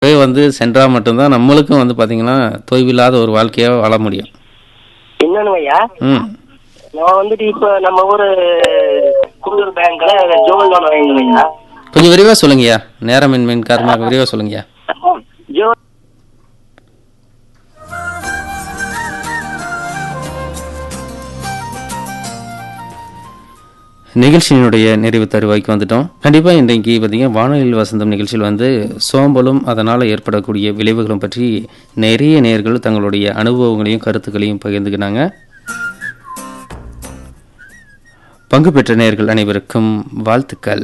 கூடவே வந்து சென்றால் மட்டும்தான் நம்மளுக்கும் வந்து பார்த்தீங்கன்னா தொய்வில்லாத ஒரு வாழ்க்கையாக வாழ முடியும் என்னன்னு ஐயா ம் நான் வந்துட்டு இப்ப நம்ம ஊரு குண்டூர் பேங்க்ல ஜோல் லோன் வாங்கினேன் ஐயா கொஞ்சம் விரிவாக சொல்லுங்கய்யா நேரமின்மையின் காரணமாக விரிவாக சொல்லுங்கய்யா ஜோ நிகழ்ச்சியினுடைய நிறைவு தருவாய்க்கு வந்துட்டோம் கண்டிப்பாக இன்றைக்கு பார்த்தீங்கன்னா வானொலியில் வசந்தம் நிகழ்ச்சியில் வந்து சோம்பலும் அதனால் ஏற்படக்கூடிய விளைவுகளும் பற்றி நிறைய நேர்கள் தங்களுடைய அனுபவங்களையும் கருத்துக்களையும் பகிர்ந்துக்கினாங்க பங்கு பெற்ற நேர்கள் அனைவருக்கும் வாழ்த்துக்கள்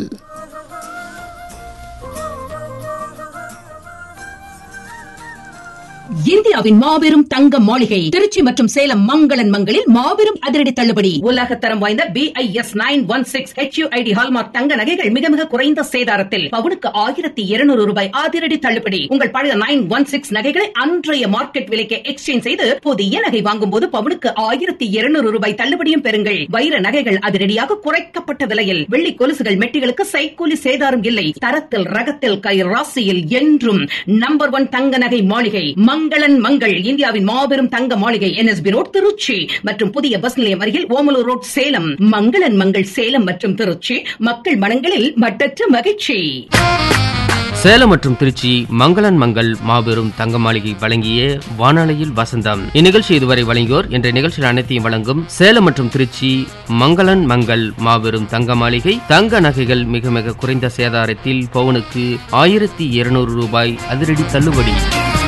இந்தியாவின் மாபெரும் தங்க மாளிகை திருச்சி மற்றும் சேலம் மங்களன் மங்களில் மாபெரும் அதிரடி தள்ளுபடி உலக தரம் வாய்ந்த B I S nine one six HUID hallmark தங்க நகைகள் மிக மிக குறைந்த சேதாரத்தில் பவுனுக்கு ஆயிரத்தி இருநூறு ரூபாய் அதிரடி தள்ளுபடி உங்கள் பழைய நைன் ஒன் சிக்ஸ் நகைகளை அன்றைய மார்க்கெட் விலைக்கு எக்ஸ்சேஞ்ச் செய்து புதிய நகை வாங்கும் போது பவுனுக்கு ஆயிரத்தி இருநூறு ரூபாய் தள்ளுபடியும் பெறுங்கள் வைர நகைகள் அதிரடியாக குறைக்கப்பட்ட விலையில் வெள்ளி கொலுசுகள் மெட்டிகளுக்கு சைக்கூலி சேதாரம் இல்லை தரத்தில் ரகத்தில் கை ராசியில் என்றும் நம்பர் ஒன் தங்க நகை மாளிகை மங்களன் மங்கள் இந்தியாவின் மாபெரும் தங்க மாளிகை என்எஸ்பி ரோட் திருச்சி மற்றும் புதிய பஸ் நிலையம் அருகில் ஓமலூர் ரோட் சேலம் மங்களன் மங்கள் சேலம் மற்றும் திருச்சி மக்கள் மனங்களில் மட்டற்ற மகிழ்ச்சி சேலம் மற்றும் திருச்சி மங்களன் மங்கள் மாபெரும் தங்க மாளிகை வழங்கிய வானொலியில் வசந்தம் இந்நிகழ்ச்சி இதுவரை வழங்கியோர் என்ற நிகழ்ச்சியில் அனைத்தையும் வழங்கும் சேலம் மற்றும் திருச்சி மங்களன் மங்கள் மாபெரும் தங்க மாளிகை தங்க நகைகள் மிக மிக குறைந்த சேதாரத்தில் பவுனுக்கு ஆயிரத்தி இருநூறு ரூபாய் அதிரடி தள்ளுபடி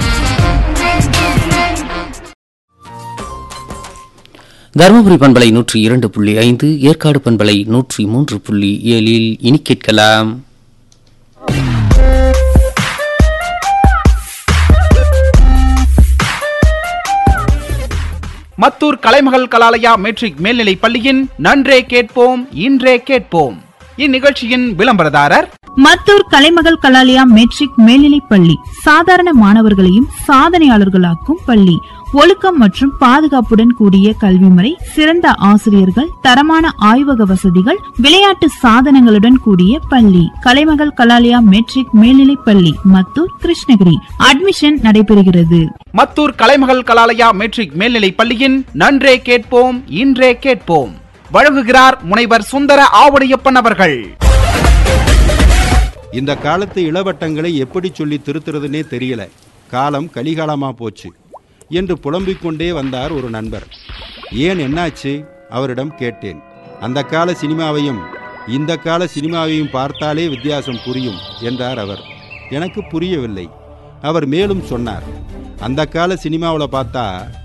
தருமபுரி பண்பலை நூற்றி இரண்டு புள்ளி ஐந்து ஏற்காடு பண்பலை நூற்றி மூன்று புள்ளி ஏழில் இனி கேட்கலாம் மத்தூர் கலைமகள் கலாலயா மெட்ரிக் மேல்நிலைப் பள்ளியின் நன்றே கேட்போம் இன்றே கேட்போம் இந்நிகழ்ச்சியின் விளம்பரதாரர் மத்தூர் கலைமகள் கலாலயா மெட்ரிக் மேல்நிலைப் பள்ளி சாதாரண மாணவர்களையும் சாதனையாளர்களாக்கும் பள்ளி ஒழுக்கம் மற்றும் பாதுகாப்புடன் கூடிய கல்வி முறை சிறந்த ஆசிரியர்கள் தரமான ஆய்வக வசதிகள் விளையாட்டு சாதனங்களுடன் கூடிய பள்ளி கலைமகள் கலாலயா மெட்ரிக் மேல்நிலைப் பள்ளி மத்தூர் கிருஷ்ணகிரி அட்மிஷன் நடைபெறுகிறது மத்தூர் கலைமகள் கலாலயா மெட்ரிக் மேல்நிலைப் பள்ளியின் நன்றே கேட்போம் இன்றே கேட்போம் வழங்குகிறார் முனைவர் சுந்தர ஆவுடையப்பன் அவர்கள் இந்த காலத்து இளவட்டங்களை எப்படி சொல்லி திருத்துறதுனே தெரியல காலம் கலிகாலமா போச்சு என்று புலம்பிக் கொண்டே வந்தார் ஒரு நண்பர் ஏன் என்னாச்சு அவரிடம் கேட்டேன் அந்த கால சினிமாவையும் இந்த கால சினிமாவையும் பார்த்தாலே வித்தியாசம் புரியும் என்றார் அவர் எனக்கு புரியவில்லை அவர் மேலும் சொன்னார் அந்த கால சினிமாவில் பார்த்தா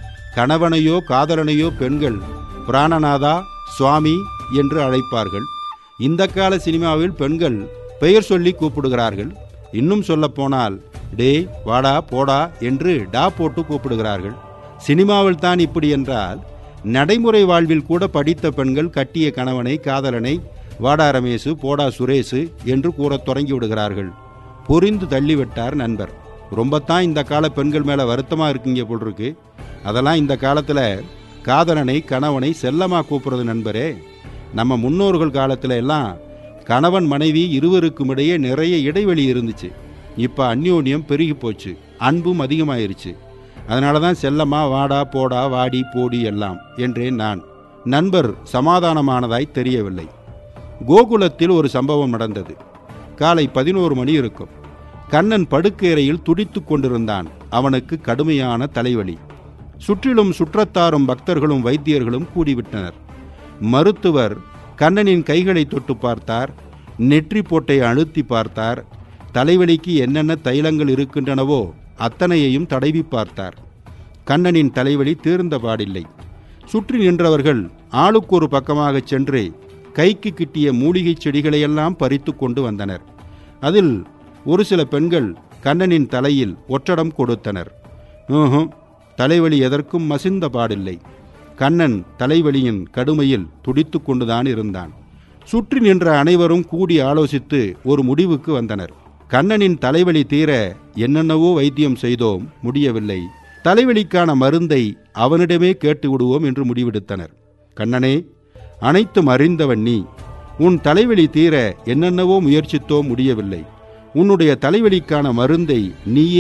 கணவனையோ காதலனையோ பெண்கள் பிராணநாதா சுவாமி என்று அழைப்பார்கள் இந்த கால சினிமாவில் பெண்கள் பெயர் சொல்லி கூப்பிடுகிறார்கள் இன்னும் சொல்லப்போனால் டேய் வாடா போடா என்று டா போட்டு கூப்பிடுகிறார்கள் சினிமாவில் தான் இப்படி என்றால் நடைமுறை வாழ்வில் கூட படித்த பெண்கள் கட்டிய கணவனை காதலனை வாடா ரமேசு போடா சுரேசு என்று கூறத் தொடங்கி விடுகிறார்கள் புரிந்து தள்ளிவிட்டார் நண்பர் ரொம்பத்தான் இந்த கால பெண்கள் மேலே வருத்தமாக இருக்கீங்க போல் இருக்கு அதெல்லாம் இந்த காலத்தில் காதலனை கணவனை செல்லமா கூப்பிடுறது நண்பரே நம்ம முன்னோர்கள் காலத்தில் எல்லாம் கணவன் மனைவி இருவருக்கும் இடையே நிறைய இடைவெளி இருந்துச்சு இப்போ அந்யோன்யம் பெருகி போச்சு அன்பும் அதிகமாயிருச்சு அதனால தான் செல்லம்மா வாடா போடா வாடி போடி எல்லாம் என்றேன் நான் நண்பர் சமாதானமானதாய் தெரியவில்லை கோகுலத்தில் ஒரு சம்பவம் நடந்தது காலை பதினோரு மணி இருக்கும் கண்ணன் படுக்கையறையில் துடித்துக் கொண்டிருந்தான் அவனுக்கு கடுமையான தலைவலி சுற்றிலும் சுற்றத்தாரும் பக்தர்களும் வைத்தியர்களும் கூடிவிட்டனர் மருத்துவர் கண்ணனின் கைகளை தொட்டு பார்த்தார் நெற்றி போட்டை அழுத்தி பார்த்தார் தலைவலிக்கு என்னென்ன தைலங்கள் இருக்கின்றனவோ அத்தனையையும் தடவி பார்த்தார் கண்ணனின் தலைவலி தீர்ந்த பாடில்லை சுற்றி நின்றவர்கள் ஆளுக்கு ஒரு பக்கமாகச் சென்று கைக்கு கிட்டிய மூலிகைச் செடிகளையெல்லாம் பறித்து கொண்டு வந்தனர் அதில் ஒரு சில பெண்கள் கண்ணனின் தலையில் ஒற்றடம் கொடுத்தனர் ஊஹும் தலைவலி எதற்கும் மசிந்த பாடில்லை கண்ணன் தலைவலியின் கடுமையில் துடித்து கொண்டுதான் இருந்தான் சுற்றி நின்ற அனைவரும் கூடி ஆலோசித்து ஒரு முடிவுக்கு வந்தனர் கண்ணனின் தலைவலி தீர என்னென்னவோ வைத்தியம் செய்தோம் முடியவில்லை தலைவலிக்கான மருந்தை அவனிடமே கேட்டு விடுவோம் என்று முடிவெடுத்தனர் கண்ணனே அனைத்தும் அறிந்தவன் நீ உன் தலைவலி தீர என்னென்னவோ முயற்சித்தோம் முடியவில்லை உன்னுடைய தலைவலிக்கான மருந்தை நீயே